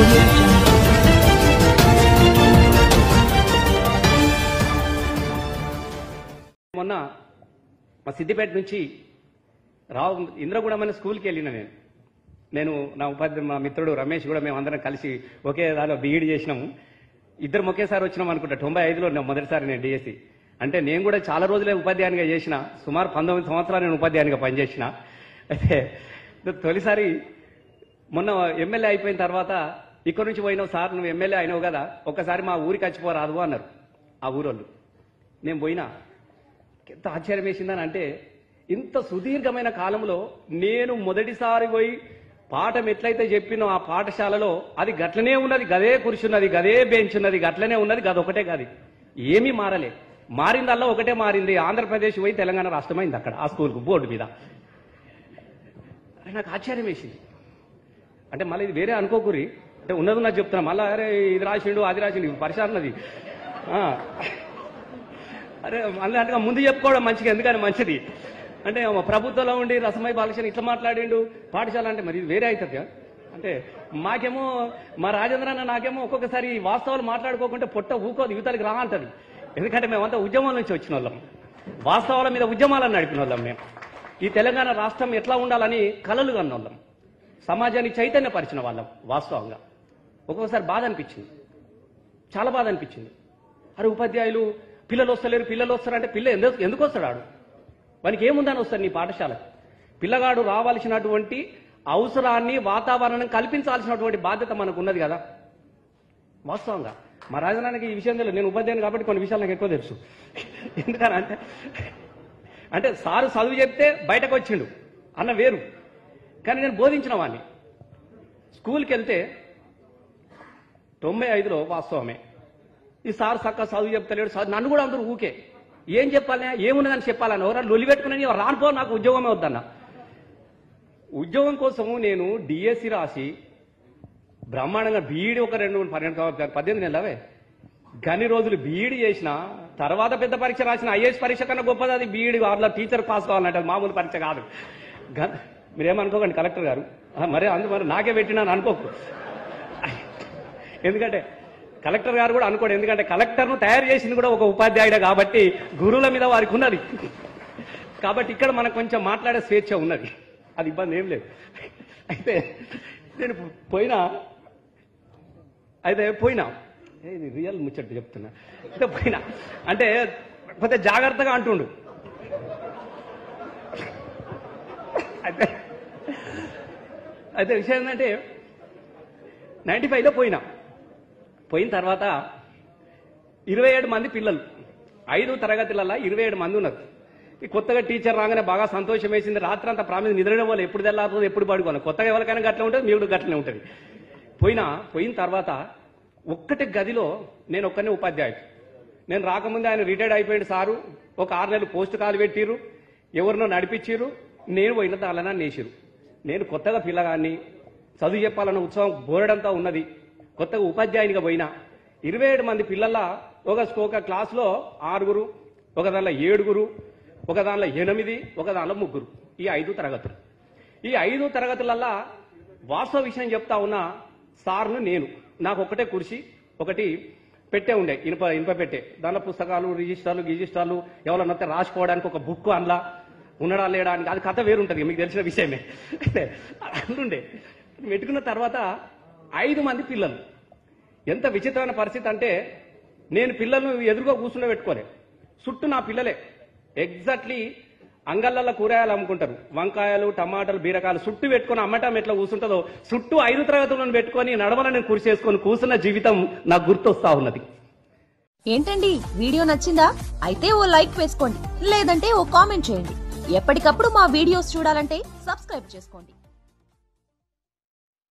audio jungle. మొన్న మా సిద్దిపేట నుంచి రావు ఇంద్రగూడెం అనే స్కూల్కి వెళ్ళిన నేను నేను నా ఉపాధ్యాయ మా మిత్రుడు రమేష్ కూడా మేము అందరం కలిసి ఒకే దానిలో బీఈడి చేసినాము ఇద్దరం ఒకేసారి వచ్చినాం అనుకుంటా తొంభై ఐదులో నేను మొదటిసారి నేను డిఎస్సి అంటే నేను కూడా చాలా రోజులే ఉపాధ్యాయునిగా చేసిన సుమారు పంతొమ్మిది సంవత్సరాలు నేను ఉపాధ్యాయునిగా పనిచేసిన అయితే తొలిసారి మొన్న ఎమ్మెల్యే అయిపోయిన తర్వాత ఇక్కడ నుంచి పోయినావు సార్ నువ్వు ఎమ్మెల్యే అయినావు కదా ఒక్కసారి మా ఊరికి వచ్చిపోరాదు అన్నారు ఆ ఊరోళ్ళు నేను పోయినా ఎంత ఆశ్చర్యం వేసిందని అంటే ఇంత సుదీర్ఘమైన కాలంలో నేను మొదటిసారి పోయి పాఠం ఎట్లయితే చెప్పినో ఆ పాఠశాలలో అది గట్లనే ఉన్నది గదే కూర్చున్నది గదే బెంచ్ ఉన్నది గట్లనే ఉన్నది గదొకటే కాదు ఏమీ మారలే మారిందల్లా ఒకటే మారింది ఆంధ్రప్రదేశ్ పోయి తెలంగాణ రాష్ట్రమైంది అక్కడ ఆ స్కూల్కు బోర్డు మీద అది నాకు ఆశ్చర్యం వేసింది అంటే మళ్ళీ ఇది వేరే అనుకోకూరి అంటే ఉన్నది ఉన్నది చెప్తున్నా మళ్ళీ అరే ఇది రాసిండు అది రాసిండు పరిశానది అరే మళ్ళీ అంటే ముందు చెప్పుకోవడం మంచిగా ఎందుకని మంచిది అంటే ప్రభుత్వంలో ఉండి రసమై బాలకృష్ణ ఇట్లా మాట్లాడిండు పాఠశాల అంటే మరి ఇది వేరే అవుతుంది అంటే మాకేమో మా రాజేంద్ర అన్న నాకేమో ఒక్కొక్కసారి ఈ వాస్తవాలు మాట్లాడుకోకుంటే పొట్ట ఊకోదు యువతలకి రా అంటది ఎందుకంటే మేమంతా ఉద్యమం నుంచి వచ్చిన వాళ్ళం వాస్తవాల మీద ఉద్యమాలను నడిపిన వాళ్ళం మేము ఈ తెలంగాణ రాష్ట్రం ఎట్లా ఉండాలని కలలు కన్న వాళ్ళం సమాజాన్ని చైతన్యపరిచిన వాళ్ళం వాస్తవంగా ఒక్కొక్కసారి బాధ అనిపించింది చాలా బాధ అనిపించింది అరే ఉపాధ్యాయులు పిల్లలు వస్తలేరు పిల్లలు వస్తారంటే పిల్ల ఎందుకు ఎందుకు వస్తాడు ఆడు వానికి ఏముందని వస్తాడు నీ పాఠశాలకు పిల్లగాడు రావాల్సినటువంటి అవసరాన్ని వాతావరణం కల్పించాల్సినటువంటి బాధ్యత మనకు ఉన్నది కదా వాస్తవంగా మా రాజధానికి ఈ విషయం తెలియదు నేను ఉపాధ్యాయుని కాబట్టి కొన్ని విషయాలు నాకు ఎక్కువ తెలుసు ఎందుకని అంటే అంటే సారు చదువు చెప్తే బయటకు వచ్చిండు అన్న వేరు కానీ నేను బోధించిన వాడిని స్కూల్కి వెళ్తే తొంభై ఐదులో వాస్తవమే ఈ సార్ చక్క చదువు చెప్తలేడు సార్ నన్ను కూడా అందరూ ఊకే ఏం చెప్పాలి ఏమున్నదని చెప్పాలని ఎవరైనా లొలి పెట్టుకుని రానుపో నాకు ఉద్యోగమే వద్దన్న ఉద్యోగం కోసము నేను డిఎస్సి రాసి బ్రహ్మాండంగా బీఈడి ఒక రెండు పన్నెండు సంవత్సరాలు, పద్దెనిమిది నెలలవే గని రోజులు బీఈడి చేసిన తర్వాత పెద్ద పరీక్ష రాసిన ఐఏఎస్ పరీక్ష కన్నా గొప్పది అది బీఈడి వాళ్ళ టీచర్ పాస్ కావాలంటే అది మామూలు పరీక్ష కాదు గ- మీరేమనుకోకండి కలెక్టర్ గారు ఆ, మరే అందు మరి నాకే పెట్టినాను అనుకోకు ఎందుకంటే కలెక్టర్ గారు కూడా అనుకోడు ఎందుకంటే కలెక్టర్ను తయారు చేసింది కూడా ఒక ఉపాధ్యాయుడే కాబట్టి గురువుల మీద వారికి ఉన్నది కాబట్టి ఇక్కడ మనకు కొంచెం మాట్లాడే స్వేచ్ఛ ఉన్నది అది ఇబ్బంది ఏం లేదు అయితే నేను పోయినా అయితే పోయినా ఏ, ఇది రియల్ ముచ్చట చెప్తున్నా అయితే పోయినా అంటే కొంచెం జాగ్రత్తగా అంటుండు అయితే అయితే విషయం ఏంటంటే నైంటీ ఫైవ్లో పోయినా పోయిన తర్వాత ఇరవై ఏడు మంది పిల్లలు ఐదు తరగతులలో ఇరవై ఏడు మంది ఉన్నారు ఈ కొత్తగా టీచర్ రాగానే బాగా సంతోషం వేసింది రాత్రి అంతా ప్రామిస్ నిద్రనే వాళ్ళు ఎప్పుడు తెల్లారుతుంది ఎప్పుడు పడుకోవాలి కొత్తగా ఎవరికైనా గట్ల ఉంటుంది మీకు గట్లనే ఉంటుంది పోయినా పోయిన తర్వాత ఒక్కటి గదిలో నేను ఒక్కనే ఉపాధ్యాయుడు నేను రాకముందే ఆయన రిటైర్డ్ అయిపోయాడు సారు ఒక ఆరు నెలలు పోస్ట్ కాలు పెట్టిర్రు ఎవరినో నడిపించిర్రు నేను పోయిన తాళన నేసిరు నేను కొత్తగా పిల్లగాన్ని చదువు చెప్పాలన్న ఉత్సవం బోరడంతా ఉన్నది కొత్తగా ఉపాధ్యాయునిగా పోయినా ఇరవై ఏడు మంది పిల్లల ఒక ఒక క్లాస్లో ఆరుగురు ఒక దానిలో ఏడుగురు ఒక దానిలో ఎనిమిది ఒక దానిలో ముగ్గురు ఈ ఐదు తరగతులు ఈ ఐదు తరగతులల్లా వాస్తవ విషయం చెప్తా ఉన్న సార్ను నేను నాకు ఒకటే కుర్చీ ఒకటి పెట్టే ఉండే ఇనుప ఇనుప పెట్టే దానిలో పుస్తకాలు రిజిస్టర్లు గిజిస్టర్లు ఎవరన్నా వస్తే రాసుకోవడానికి ఒక బుక్ అందులో ఉండడా లేడా అని అది కథ వేరుంటది మీకు తెలిసిన విషయమే అందుండే పెట్టుకున్న తర్వాత ఐదు మంది పిల్లలు ఎంత విచిత్రమైన పరిస్థితి అంటే నేను పిల్లలను ఎదురుగా కూర్చుని పెట్టుకోలే చుట్టూ నా పిల్లలే ఎగ్జాక్ట్లీ అంగళ్ళల్లో కూరగాయలు అమ్ముకుంటారు వంకాయలు టమాటాలు బీరకాయలు చుట్టూ పెట్టుకొని అమ్మటం ఎట్లా కూర్చుంటుందో చుట్టూ ఐదు తరగతులను పెట్టుకొని నడవలని కుర్చీ చేసుకొని కూర్చున్న జీవితం నాకు గుర్తొస్తా ఉన్నది ఏంటండి వీడియో నచ్చిందా అయితే ఓ లైక్ వేసుకోండి లేదంటే ఓ కామెంట్ చేయండి ఎప్పటికప్పుడు మా వీడియోస్ చూడాలంటే సబ్స్క్రైబ్ చేసుకోండి